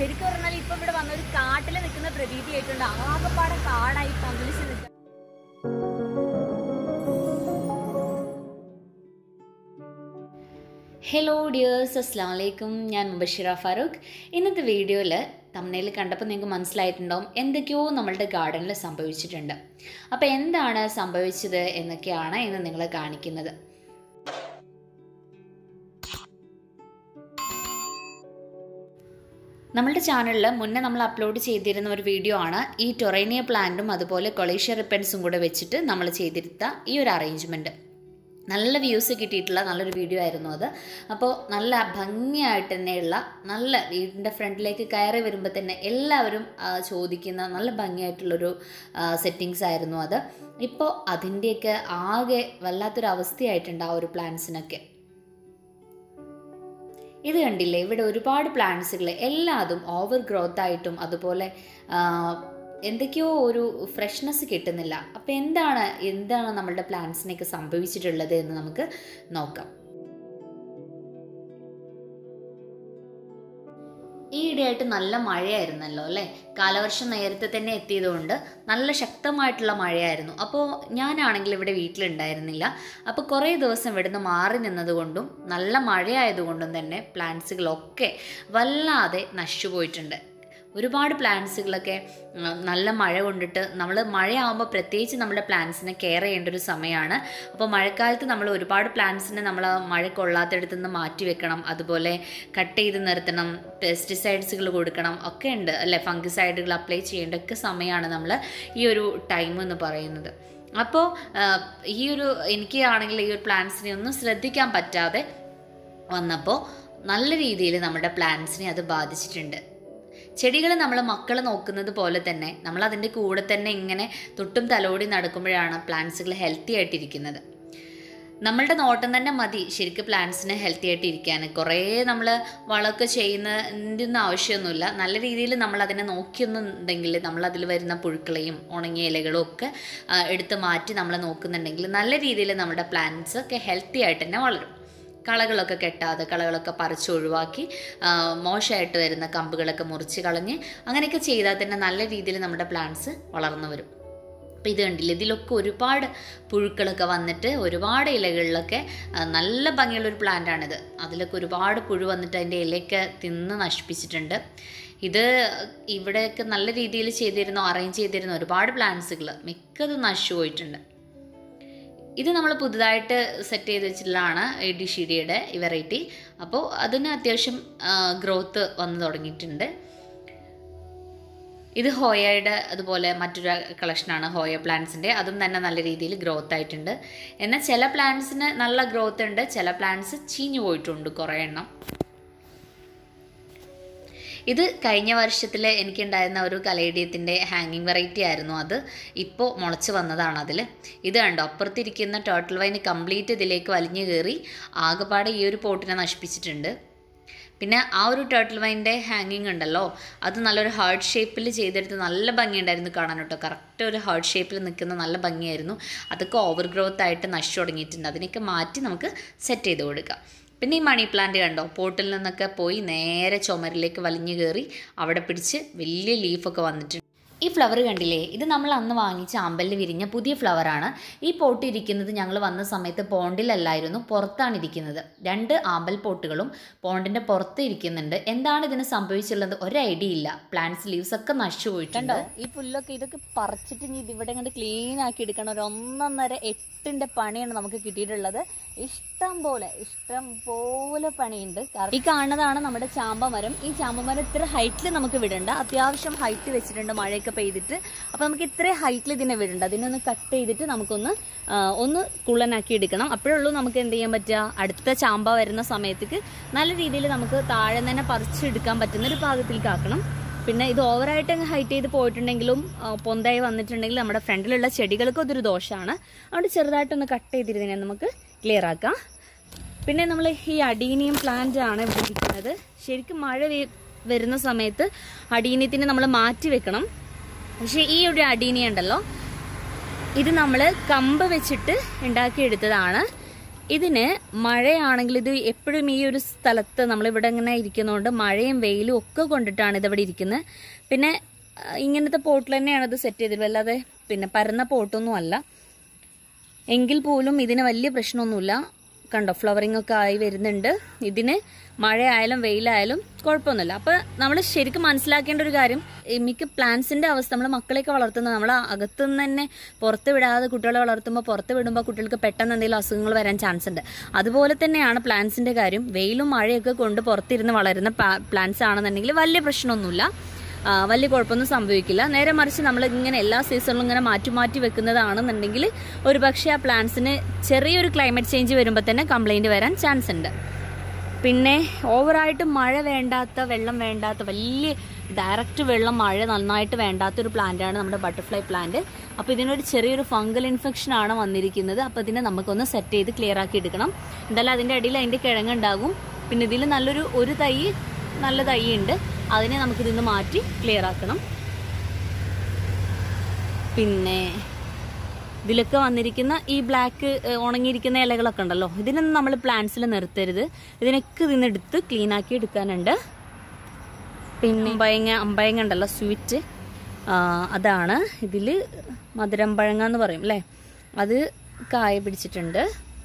ശരിക്കും പറഞ്ഞാൽ ഇപ്പൊ ഇവിടെ വന്ന ഒരു കാട്ടിൽ നിൽക്കുന്ന പ്രതീതി ആയിട്ടുണ്ട് ആകെപ്പാടെ കാടായി പന്തലിച്ച് നിൽക്കുക ഹലോ ഡിയേഴ്സ് അസ്സാം വലൈക്കും ഞാൻ മുബഷിറ ഫാറൂഖ് ഇന്നത്തെ വീഡിയോയിൽ തമ്മനയിൽ കണ്ടപ്പോൾ നിങ്ങൾക്ക് മനസ്സിലായിട്ടുണ്ടാവും എന്തൊക്കെയോ നമ്മളുടെ ഗാർഡനിൽ സംഭവിച്ചിട്ടുണ്ട് അപ്പോൾ എന്താണ് സംഭവിച്ചത് എന്നൊക്കെയാണ് ഇന്ന് നിങ്ങളെ കാണിക്കുന്നത് നമ്മളുടെ ചാനലിൽ മുന്നേ നമ്മൾ അപ്ലോഡ് ചെയ്തിരുന്ന ഒരു വീഡിയോ ആണ് ഈ ടൊറേനിയ പ്ലാന്റും അതുപോലെ കൊളേഷ്യ റിപ്പൻസും കൂടെ വെച്ചിട്ട് നമ്മൾ ചെയ്തിരുത്ത ഈ ഒരു അറേഞ്ച്മെൻറ്റ് നല്ല വ്യൂസ് കിട്ടിയിട്ടുള്ള നല്ലൊരു വീഡിയോ ആയിരുന്നു അത് അപ്പോൾ നല്ല ഭംഗിയായിട്ട് തന്നെയുള്ള നല്ല വീടിൻ്റെ ഫ്രണ്ടിലേക്ക് കയറി വരുമ്പോൾ തന്നെ എല്ലാവരും ആ, ചോദിക്കുന്ന നല്ല ഭംഗിയായിട്ടുള്ളൊരു സെറ്റിങ്സ് ആയിരുന്നു അത് ഇപ്പോൾ അതിൻ്റെയൊക്കെ ആകെ വല്ലാത്തൊരു അവസ്ഥയായിട്ടുണ്ട് ആ ഒരു പ്ലാന്റ്സിനൊക്കെ ഇത് കണ്ടില്ലേ ഇവിടെ ഒരുപാട് പ്ലാന്റ്സുകൾ എല്ലാതും ഓവർ ഗ്രോത്ത് ആയിട്ടും അതുപോലെ ആ, എന്തൊക്കെയോ ഒരു ഫ്രഷ്നെസ് കിട്ടുന്നില്ല അപ്പോൾ എന്താണ് എന്താണ് നമ്മളുടെ പ്ലാന്റ്സിനൊക്കെ സംഭവിച്ചിട്ടുള്ളത് എന്ന് നമുക്ക് നോക്കാം ഈയിടെയായിട്ട് നല്ല മഴയായിരുന്നല്ലോ അല്ലേ കാലവർഷം നേരത്തെ തന്നെ എത്തിയതുകൊണ്ട് നല്ല ശക്തമായിട്ടുള്ള മഴയായിരുന്നു അപ്പോൾ ഞാനാണെങ്കിൽ ഇവിടെ വീട്ടിലുണ്ടായിരുന്നില്ല അപ്പോൾ കുറേ ദിവസം ഇവിടുന്ന് മാറി നിന്നതുകൊണ്ടും നല്ല മഴയായതുകൊണ്ടും തന്നെ പ്ലാന്റ്സുകളൊക്കെ വല്ലാതെ നശിച്ചുപോയിട്ടുണ്ട് ഒരുപാട് പ്ലാന്റ്സുകളൊക്കെ ഉം, നല്ല മഴ കൊണ്ടിട്ട് നമ്മൾ മഴയാകുമ്പോൾ പ്രത്യേകിച്ച് നമ്മുടെ പ്ലാന്റ്സിനെ കെയർ ചെയ്യേണ്ട ഒരു സമയമാണ് അപ്പോൾ മഴക്കാലത്ത് നമ്മൾ ഒരുപാട് പ്ലാന്റ്സിനെ നമ്മൾ മഴ കൊള്ളാത്തടത്തു നിന്ന് മാറ്റി വെക്കണം അതുപോലെ കട്ട് ചെയ്ത് നിർത്തണം പെസ്റ്റിസൈഡ്സുകൾ കൊടുക്കണം ഒക്കെ ഉണ്ട് അല്ലേ ഫംഗിസൈഡുകൾ അപ്ലൈ ചെയ്യേണ്ട ഒക്കെ സമയമാണ് നമ്മൾ ഈ ഒരു ടൈം എന്ന് പറയുന്നത് അപ്പോൾ ഈ ഒരു എനിക്ക് ആണെങ്കിൽ ഈ ഒരു പ്ലാന്റ്സിനെ ഒന്നും ശ്രദ്ധിക്കാൻ പറ്റാതെ വന്നപ്പോൾ നല്ല രീതിയിൽ നമ്മുടെ പ്ലാന്റ്സിനെ അത് ബാധിച്ചിട്ടുണ്ട് ചെടികൾ നമ്മൾ മക്കൾ നോക്കുന്നത് പോലെ തന്നെ നമ്മൾ അതിൻ്റെ കൂടെ തന്നെ ഇങ്ങനെ തൊട്ടും തലോടി നടക്കുമ്പോഴാണ് പ്ലാന്റ്സുകൾ ഹെൽത്തി ആയിട്ടിരിക്കുന്നത് നമ്മളുടെ നോട്ടം തന്നെ മതി ശരിക്കും പ്ലാന്റ്സിന് ഹെൽത്തി ആയിട്ട് ഇരിക്കാൻ കുറേ നമ്മൾ വളമൊക്കെ ചെയ്യുന്നതിൻ്റെ ഒന്നും ആവശ്യമൊന്നുമില്ല നല്ല രീതിയിൽ നമ്മൾ അതിനെ നോക്കിയൊന്നുണ്ടെങ്കിൽ നമ്മൾ അതിൽ വരുന്ന പുഴുക്കളെയും ഉണങ്ങിയ ഇലകളും ഒക്കെ ആ, എടുത്ത് മാറ്റി നമ്മൾ നോക്കുന്നുണ്ടെങ്കിൽ നല്ല രീതിയിൽ നമ്മുടെ പ്ലാന്റ്സ് ഒക്കെ ഹെൽത്തി ആയിട്ട് തന്നെ വളരും കളകളൊക്കെ കെട്ടാതെ കളകളൊക്കെ പറിച്ച് ഒഴിവാക്കി ആ, മോശമായിട്ട് വരുന്ന കമ്പുകളൊക്കെ മുറിച്ച് കളഞ്ഞ് അങ്ങനെയൊക്കെ ചെയ്താൽ തന്നെ നല്ല രീതിയിൽ നമ്മുടെ പ്ലാന്റ്സ് വളർന്നു വരും അപ്പോൾ ഇത് കണ്ടില്ലേ ഇതിലൊക്കെ ഒരുപാട് പുഴുക്കളൊക്കെ വന്നിട്ട് ഒരുപാട് ഇലകളിലൊക്കെ ആ, നല്ല ഭംഗിയുള്ളൊരു പ്ലാന്റാണിത് അതിലൊക്കെ ഒരുപാട് പുഴു വന്നിട്ട് അതിൻ്റെ ഇലയൊക്കെ തിന്ന് നശിപ്പിച്ചിട്ടുണ്ട് ഇത് ഇവിടെയൊക്കെ നല്ല രീതിയിൽ ചെയ്തിരുന്ന അറേഞ്ച് ചെയ്തിരുന്ന ഒരുപാട് പ്ലാന്റ്സുകൾ മിക്കതും നശിച്ചു പോയിട്ടുണ്ട് ഇത് നമ്മൾ പുതുതായിട്ട് സെറ്റ് ചെയ്ത് വെച്ചിട്ടുള്ളതാണ് ഈ ഡിഷിഡിയുടെ വെറൈറ്റി അപ്പോൾ അതിന് അത്യാവശ്യം ഗ്രോത്ത് വന്നു തുടങ്ങിയിട്ടുണ്ട് ഇത് ഹോയയുടെ അതുപോലെ മറ്റൊരു കളക്ഷനാണ് ഹോയ പ്ലാന്റ്സിൻ്റെ അതും തന്നെ നല്ല രീതിയിൽ ഗ്രോത്ത് ആയിട്ടുണ്ട് എന്നാൽ ചില പ്ലാന്റ്സിന് നല്ല ഗ്രോത്ത് ഉണ്ട് ചില പ്ലാന്റ്സ് ചീഞ്ഞു പോയിട്ടുണ്ട് കുറേ എണ്ണം ഇത് കഴിഞ്ഞ വർഷത്തിൽ എനിക്കുണ്ടായിരുന്ന ഒരു കലേഡിയത്തിൻ്റെ ഹാങ്ങിങ് വെറൈറ്റി ആയിരുന്നു അത് ഇപ്പോൾ മുളച്ച് വന്നതാണ് അതിൽ ഇത് കണ്ടോ അപ്പുറത്തിരിക്കുന്ന ടോട്ടൽ വൈന് കംപ്ലീറ്റ് ഇതിലേക്ക് വലിഞ്ഞു കയറി ആകെപ്പാടെ ഈ ഒരു പോട്ടിനെ നശിപ്പിച്ചിട്ടുണ്ട് പിന്നെ ആ ഒരു ടേർട്ടിൽ വൈൻ്റെ ഹാങ്ങിങ് ഉണ്ടല്ലോ അത് നല്ലൊരു ഹാർട്ട് ഷേപ്പിൽ ചെയ്തെടുത്ത് നല്ല ഭംഗിയുണ്ടായിരുന്നു കാണാൻ കേട്ടോ കറക്റ്റ് ഒരു ഹാർട്ട് ഷേപ്പിൽ നിൽക്കുന്ന നല്ല ഭംഗിയായിരുന്നു അതൊക്കെ ഓവർ ഗ്രോത്ത് ആയിട്ട് നശിച്ചു തുടങ്ങിയിട്ടുണ്ട് അതിനൊക്കെ മാറ്റി നമുക്ക് സെറ്റ് ചെയ്ത് കൊടുക്കാം പിന്നെ ഈ മണി പ്ലാന്റ് കണ്ടോ പോട്ടിൽ നിന്നൊക്കെ പോയി നേരെ ചുമരിലേക്ക് വലിഞ്ഞു കയറി അവിടെ പിടിച്ച് വലിയ ലീഫൊക്കെ വന്നിട്ടുണ്ട് ഈ ഫ്ലവർ കണ്ടില്ലേ ഇത് നമ്മൾ അന്ന് വാങ്ങിച്ച അമ്പലിൽ വിരിഞ്ഞ പുതിയ ഫ്ലവറാണ് ഈ പോട്ട് ഇരിക്കുന്നത് ഞങ്ങൾ വന്ന സമയത്ത് പോണ്ടിലല്ലായിരുന്നു പുറത്താണ് ഇരിക്കുന്നത് രണ്ട് ആമ്പൽ പോട്ടുകളും പോണ്ടിൻ്റെ പുറത്ത് ഇരിക്കുന്നുണ്ട് എന്താണ് ഇതിന് സംഭവിച്ചുള്ളത് ഒരു ഐഡിയ ഇല്ല പ്ലാന്റ്സ് ലീവ്സ് ഒക്കെ നശിച്ചു പോയിട്ടുണ്ടോ ഈ പുല്ലൊക്കെ ഇതൊക്കെ പറിച്ചിട്ട് ഇനി ഇതിവിടെ കണ്ട് ക്ലീൻ ആക്കി എടുക്കണം ഒരു ഒന്നൊന്നര എട്ടിന്റെ പണിയാണ് നമുക്ക് കിട്ടിയിട്ടുള്ളത് ഇഷ്ടം പോലെ ഇഷ്ടം പോലെ പണിയുണ്ട് കാരണം ഈ കാണുന്നതാണ് നമ്മുടെ ചാമ്പമരം ഈ ചാമ്പമരം ഇത്ര ഹൈറ്റിൽ നമുക്ക് വിടണ്ട അത്യാവശ്യം ഹൈറ്റ് വെച്ചിട്ടുണ്ട് മഴയൊക്കെ പെയ്തിട്ട് അപ്പൊ നമുക്ക് ഇത്ര ഹൈറ്റിൽ ഇതിനെ വിടണ്ട അതിനൊന്ന് കട്ട് ചെയ്തിട്ട് നമുക്കൊന്ന് ആ, ഒന്ന് കുള്ളനാക്കി എടുക്കണം അപ്പോഴേ ഉള്ളൂ നമുക്ക് എന്ത് ചെയ്യാൻ പറ്റുക അടുത്ത ചാമ്പ വരുന്ന സമയത്തേക്ക് നല്ല രീതിയിൽ നമുക്ക് താഴെ തന്നെ പറിച്ചെടുക്കാൻ പറ്റുന്ന ഒരു പാകത്തിലേക്ക് ആക്കണം പിന്നെ ഇത് ഓവറായിട്ട് അങ്ങ് ഹൈറ്റ് ചെയ്ത് പോയിട്ടുണ്ടെങ്കിലും ആ, പൊന്തായി വന്നിട്ടുണ്ടെങ്കിൽ നമ്മുടെ ഫ്രണ്ടിലുള്ള ചെടികൾക്കും അതൊരു ദോഷമാണ് അതുകൊണ്ട് ചെറുതായിട്ടൊന്ന് കട്ട് ചെയ്തിരുന്നതിനെ നമുക്ക് ക്ലിയർ ആക്കാം പിന്നെ നമ്മൾ ഈ അടീനിയം പ്ലാന്റ് ആണ് ഇവിടെ ഇരിക്കുന്നത് ശരിക്കും മഴ വെ- വരുന്ന സമയത്ത് അടീനിയത്തിനെ നമ്മൾ മാറ്റി വെക്കണം പക്ഷേ ഈ ഒരു അടീനിയ ഉണ്ടല്ലോ ഇത് നമ്മൾ കമ്പ് വെച്ചിട്ട് ഉണ്ടാക്കിയെടുത്തതാണ് ഇതിന് മഴയാണെങ്കിൽ ഇത് എപ്പോഴും ഈ ഒരു സ്ഥലത്ത് നമ്മളിവിടെ ഇങ്ങനെ ഇരിക്കുന്നതുകൊണ്ട് മഴയും വെയിലും ഒക്കെ കൊണ്ടിട്ടാണ് ഇതിവിടെ ഇരിക്കുന്നത് പിന്നെ ആ, ഇങ്ങനത്തെ പോട്ടിൽ തന്നെയാണ് ഇത് സെറ്റ് ചെയ്തിട്ടുള്ളത് അല്ലാതെ പിന്നെ പരന്ന പോട്ടൊന്നും അല്ല എങ്കിൽ പോലും ഇതിന് വലിയ പ്രശ്നമൊന്നുമില്ല കണ്ടോ ഫ്ലവറിംഗ് ഒക്കെ ആയി വരുന്നുണ്ട് ഇതിന് മഴയായാലും വെയിലായാലും കുഴപ്പമൊന്നുമില്ല അപ്പോൾ നമ്മൾ ശരിക്കും മനസ്സിലാക്കേണ്ട ഒരു കാര്യം ഈ മിക്ക പ്ലാന്റ്സിന്റെ അവസ്ഥ നമ്മൾ മക്കളെയൊക്കെ വളർത്തുന്നത് നമ്മൾ അകത്തു നിന്ന് തന്നെ പുറത്ത് വിടാതെ കുട്ടികളെ വളർത്തുമ്പോൾ പുറത്ത് വിടുമ്പോൾ കുട്ടികൾക്ക് പെട്ടെന്ന് എന്തെങ്കിലും അസുഖങ്ങൾ വരാൻ ചാൻസ് ഉണ്ട് അതുപോലെ തന്നെയാണ് പ്ലാന്റ്സിന്റെ കാര്യം വെയിലും മഴയൊക്കെ കൊണ്ട് പുറത്തിരുന്ന് വളരുന്ന പ്ലാന്റ്സ് ആണെന്നുണ്ടെങ്കിൽ വലിയ പ്രശ്നമൊന്നുമില്ല ആ, വലിയ കുഴപ്പമൊന്നും സംഭവിക്കില്ല നേരെ മറിച്ച് നമ്മൾ ഇങ്ങനെ എല്ലാ സീസണിലും ഇങ്ങനെ മാറ്റി മാറ്റി വെക്കുന്നതാണെന്നുണ്ടെങ്കിൽ ഒരു പക്ഷേ ആ പ്ലാന്റ്സിന് ചെറിയൊരു ക്ലൈമറ്റ് ചേഞ്ച് വരുമ്പോൾ തന്നെ കംപ്ലൈൻറ്റ് വരാൻ ചാൻസ് ഉണ്ട് പിന്നെ ഓവറായിട്ട് മഴ വേണ്ടാത്ത വെള്ളം വേണ്ടാത്ത വലിയ ഡയറക്റ്റ് വെള്ളം മഴ നന്നായിട്ട് വേണ്ടാത്തൊരു പ്ലാന്റാണ് നമ്മുടെ ബട്ടർഫ്ലൈ പ്ലാന്റ് അപ്പോൾ ഇതിനൊരു ചെറിയൊരു ഫംഗൽ ഇൻഫെക്ഷൻ ആണ് വന്നിരിക്കുന്നത് അപ്പോൾ ഇതിനെ നമുക്കൊന്ന് സെറ്റ് ചെയ്ത് ക്ലിയർ ആക്കി എടുക്കണം എന്തായാലും അതിൻ്റെ അടിയിൽ അതിൻ്റെ കിഴങ്ങുണ്ടാകും പിന്നെ ഇതിൽ നല്ലൊരു ഒരു തൈ നല്ല തൈ ഉണ്ട് അതിനെ നമുക്ക് ഇതിന്ന് മാറ്റി ക്ലിയർ ആക്കണം പിന്നെ ഇതിലൊക്കെ വന്നിരിക്കുന്ന ഈ ബ്ലാക്ക് ഉണങ്ങിയിരിക്കുന്ന ഇലകളൊക്കെ ഉണ്ടല്ലോ ഇതിനൊന്നും നമ്മൾ പ്ലാന്റ്സിൽ നിർത്തരുത് ഇതിനൊക്കെ ഇതിന്ന് എടുത്ത് ക്ലീൻ ആക്കി എടുക്കാനുണ്ട് പിന്നെ അമ്പയങ്ങ അമ്പയങ്ങ ഉണ്ടല്ലോ സ്വീറ്റ് അതാണ് ഇതിൽ മധുരമ്പഴങ്ങ എന്ന് പറയും അല്ലേ അത് കായ പിടിച്ചിട്ടുണ്ട്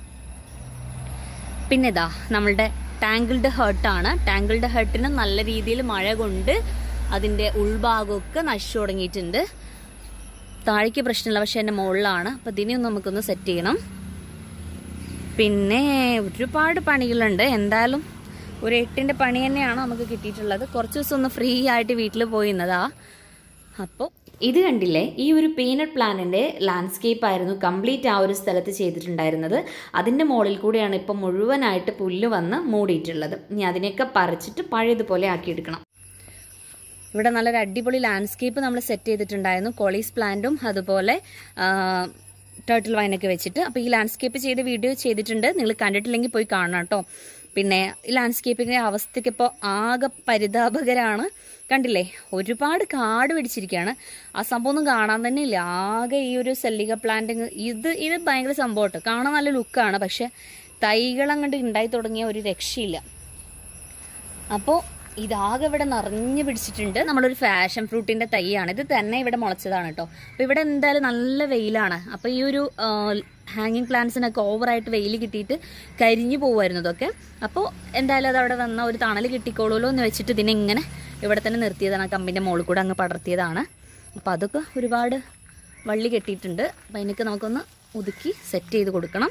പിന്നെ ഇതാ നമ്മളുടെ ടാങ്കിൾഡ് ഹേർട്ടാണ് ടാങ്കിൾഡ് ഹേർട്ടിന് നല്ല രീതിയിൽ മഴ കൊണ്ട് അതിൻ്റെ ഉൾഭാഗമൊക്കെ നശിച്ചു തുടങ്ങിയിട്ടുണ്ട് താഴേക്ക് പ്രശ്നമില്ല പക്ഷെ എൻ്റെ മുകളിലാണ് അപ്പം ഇതിനെയൊന്ന് നമുക്കൊന്ന് സെറ്റ് ചെയ്യണം പിന്നെ ഒരുപാട് പണികളുണ്ട് എന്തായാലും ഒരു എട്ടിൻ്റെ പണി തന്നെയാണ് നമുക്ക് കിട്ടിയിട്ടുള്ളത് കുറച്ച് ദിവസം ഒന്ന് ഫ്രീ ആയിട്ട് വീട്ടിൽ പോയിരുന്നതാ അപ്പോൾ ഇത് കണ്ടില്ലേ ഈ ഒരു പീനട്ട് പ്ലാന്റിൻ്റെ ലാൻഡ്സ്കേപ്പ് ആയിരുന്നു കംപ്ലീറ്റ് ആ ഒരു സ്ഥലത്ത് ചെയ്തിട്ടുണ്ടായിരുന്നത് അതിൻ്റെ മുകളിൽ കൂടിയാണ് ഇപ്പം മുഴുവനായിട്ട് പുല്ല് വന്ന് മൂടിയിട്ടുള്ളത് ഇനി അതിനെയൊക്കെ പറിച്ചിട്ട് പഴയതുപോലെ ആക്കിയെടുക്കണം ഇവിടെ നല്ലൊരു അടിപൊളി ലാൻഡ്സ്കേപ്പ് നമ്മൾ സെറ്റ് ചെയ്തിട്ടുണ്ടായിരുന്നു കോളീസ് പ്ലാന്റും അതുപോലെ ടേർട്ടിൽ വൈനൊക്കെ വെച്ചിട്ട് അപ്പോൾ ഈ ലാൻഡ്സ്കേപ്പ് ചെയ്ത വീഡിയോ ചെയ്തിട്ടുണ്ട് നിങ്ങൾ കണ്ടിട്ടില്ലെങ്കിൽ പോയി കാണണം കേട്ടോ പിന്നെ ഈ ലാൻഡ്സ്കേപ്പിൻ്റെ അവസ്ഥയ്ക്ക് ഇപ്പോൾ ആകെ പരിതാപകരാണ് കണ്ടില്ലേ ഒരുപാട് കാട് പിടിച്ചിരിക്കുകയാണ് ആ സംഭവം ഒന്നും കാണാൻ തന്നെ ഇല്ല ആകെ ഈ ഒരു സെല്ലിക പ്ലാന്റ് ഇത് ഇത് ഭയങ്കര സംഭവം കേട്ടോ കാണാൻ നല്ല ലുക്കാണ് പക്ഷെ തൈകൾ അങ്ങോട്ട് ഉണ്ടായി തുടങ്ങിയ ഒരു രക്ഷയില്ല അപ്പോൾ ഇതാകെ ഇവിടെ നിറഞ്ഞു പിടിച്ചിട്ടുണ്ട് നമ്മളൊരു ഫാഷൻ ഫ്രൂട്ടിന്റെ തൈയാണ് ഇത് തന്നെ ഇവിടെ മുളച്ചതാണ് കേട്ടോ അപ്പോൾ ഇവിടെ എന്തായാലും നല്ല വെയിലാണ് അപ്പോൾ ഈ ഒരു ഹാങ്ങിങ് പ്ലാന്റ്സിനൊക്കെ ഓവറായിട്ട് വെയിൽ കിട്ടിയിട്ട് കരിഞ്ഞു പോകുമായിരുന്നു ഇതൊക്കെ അപ്പോൾ എന്തായാലും അത് അവിടെ വന്ന ഒരു തണൽ കിട്ടിക്കോളൂല്ലോ എന്ന് വെച്ചിട്ട് ഇതിനെ ഇങ്ങനെ ഇവിടെ തന്നെ നിർത്തിയതാണ് ആ കമ്പിൻ്റെ മുകളിൽ കൂടെ അങ്ങ് പടർത്തിയതാണ് അപ്പോൾ അതൊക്കെ ഒരുപാട് വള്ളി കെട്ടിയിട്ടുണ്ട് അപ്പോൾ അതിനൊക്കെ നമുക്കൊന്ന് ഒതുക്കി സെറ്റ് ചെയ്ത് കൊടുക്കണം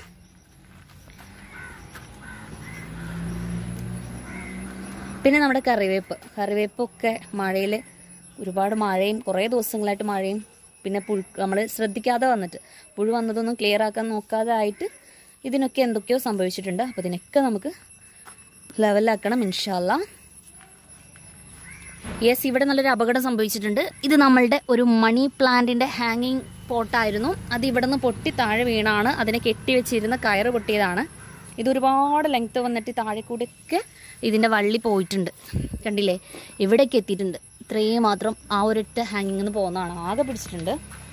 പിന്നെ നമ്മുടെ കറിവേപ്പ് കറിവേപ്പൊക്കെ മഴയിൽ ഒരുപാട് മഴയും കുറേ ദിവസങ്ങളായിട്ട് മഴയും പിന്നെ പുഴു നമ്മൾ ശ്രദ്ധിക്കാതെ വന്നിട്ട് പുഴു വന്നതൊന്നും ക്ലിയർ ആക്കാൻ നോക്കാതെ ആയിട്ട് ഇതിനൊക്കെ എന്തൊക്കെയോ സംഭവിച്ചിട്ടുണ്ട് അപ്പോൾ ഇതിനൊക്കെ നമുക്ക് ലെവലാക്കണം ഇൻഷാല്ല യെസ് ഇവിടെ നല്ലൊരു അപകടം സംഭവിച്ചിട്ടുണ്ട് ഇത് നമ്മളുടെ ഒരു മണി പ്ലാന്റിന്റെ ഹാങ്ങിങ് പോട്ടായിരുന്നു അത് ഇവിടെ നിന്ന് പൊട്ടി താഴെ വീണാണ് അതിനെ കെട്ടി വെച്ചിരുന്ന കയറ് പൊട്ടിയതാണ് ഇത് ഒരുപാട് ലെങ്ത് വന്നിട്ട് താഴെ കൂടെയൊക്കെ ഇതിൻ്റെ വള്ളി പോയിട്ടുണ്ട് കണ്ടില്ലേ ഇവിടേക്ക് എത്തിയിട്ടുണ്ട് ഇത്രയും മാത്രം ആ ഒരൊറ്റ ഹാങ്ങിങ് പോകുന്നതാണ് ആകെ പിടിച്ചിട്ടുണ്ട്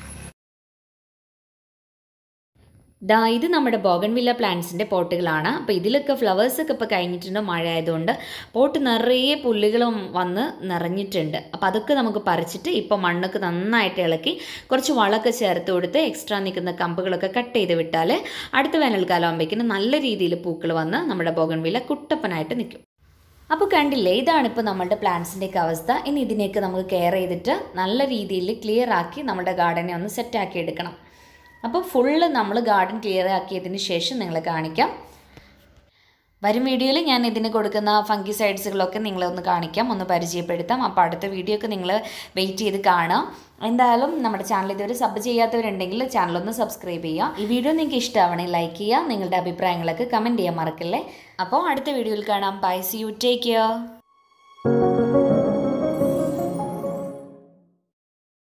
ദാ ഇത് നമ്മുടെ ബോഗൺവില്ല പ്ലാന്റ്സിൻ്റെ പോട്ടുകളാണ് അപ്പോൾ ഇതിലൊക്കെ ഫ്ലവേഴ്സൊക്കെ ഇപ്പോൾ കഴിഞ്ഞിട്ടുണ്ട് മഴ ആയതുകൊണ്ട് പോട്ട് നിറയെ പുല്ലുകളും വന്ന് നിറഞ്ഞിട്ടുണ്ട് അപ്പോൾ അതൊക്കെ നമുക്ക് പറിച്ചിട്ട് ഇപ്പോൾ മണ്ണൊക്കെ നന്നായിട്ട് ഇളക്കി കുറച്ച് വളമൊക്കെ ചേർത്ത് കൊടുത്ത് എക്സ്ട്രാ നിൽക്കുന്ന കമ്പുകളൊക്കെ കട്ട് ചെയ്ത് വിട്ടാൽ അടുത്ത വേനൽക്കാലം ആകുമ്പോഴേക്കും നല്ല രീതിയിൽ പൂക്കൾ വന്ന് നമ്മുടെ ബോഗൺവില്ല കുട്ടപ്പനായിട്ട് നിൽക്കും അപ്പോൾ കണ്ടില്ലേ ഇതാണ് ഇപ്പോൾ നമ്മുടെ പ്ലാന്റ്സിൻ്റെയൊക്കെ അവസ്ഥ ഇനി ഇതിനെയൊക്കെ നമുക്ക് കെയർ ചെയ്തിട്ട് നല്ല രീതിയിൽ ക്ലിയർ ആക്കി നമ്മുടെ ഗാർഡനെ ഒന്ന് സെറ്റാക്കി എടുക്കണം അപ്പോൾ ഫുള്ള് നമ്മൾ ഗാർഡൻ ക്ലിയർ ആക്കിയതിന് ശേഷം നിങ്ങളെ കാണിക്കാം വരും വീഡിയോയിൽ ഞാൻ ഇതിന് കൊടുക്കുന്ന ഫംഗി സൈഡ്സുകളൊക്കെ നിങ്ങളെ ഒന്ന് കാണിക്കാം ഒന്ന് പരിചയപ്പെടുത്താം അപ്പോൾ അടുത്ത വീഡിയോ ഒക്കെ നിങ്ങൾ വെയിറ്റ് ചെയ്ത് കാണാം എന്തായാലും നമ്മുടെ ചാനൽ ഇതുവരെ സബ് ചെയ്യാത്തവരുണ്ടെങ്കിൽ ചാനലൊന്ന് സബ്സ്ക്രൈബ് ചെയ്യുക ഈ വീഡിയോ നിങ്ങൾക്ക് ഇഷ്ടമാവണമെങ്കിൽ ലൈക്ക് ചെയ്യുക നിങ്ങളുടെ അഭിപ്രായങ്ങളൊക്കെ കമൻറ്റ് ചെയ്യാൻ മറക്കല്ലേ അപ്പോൾ അടുത്ത വീഡിയോയിൽ കാണാം bye see you take care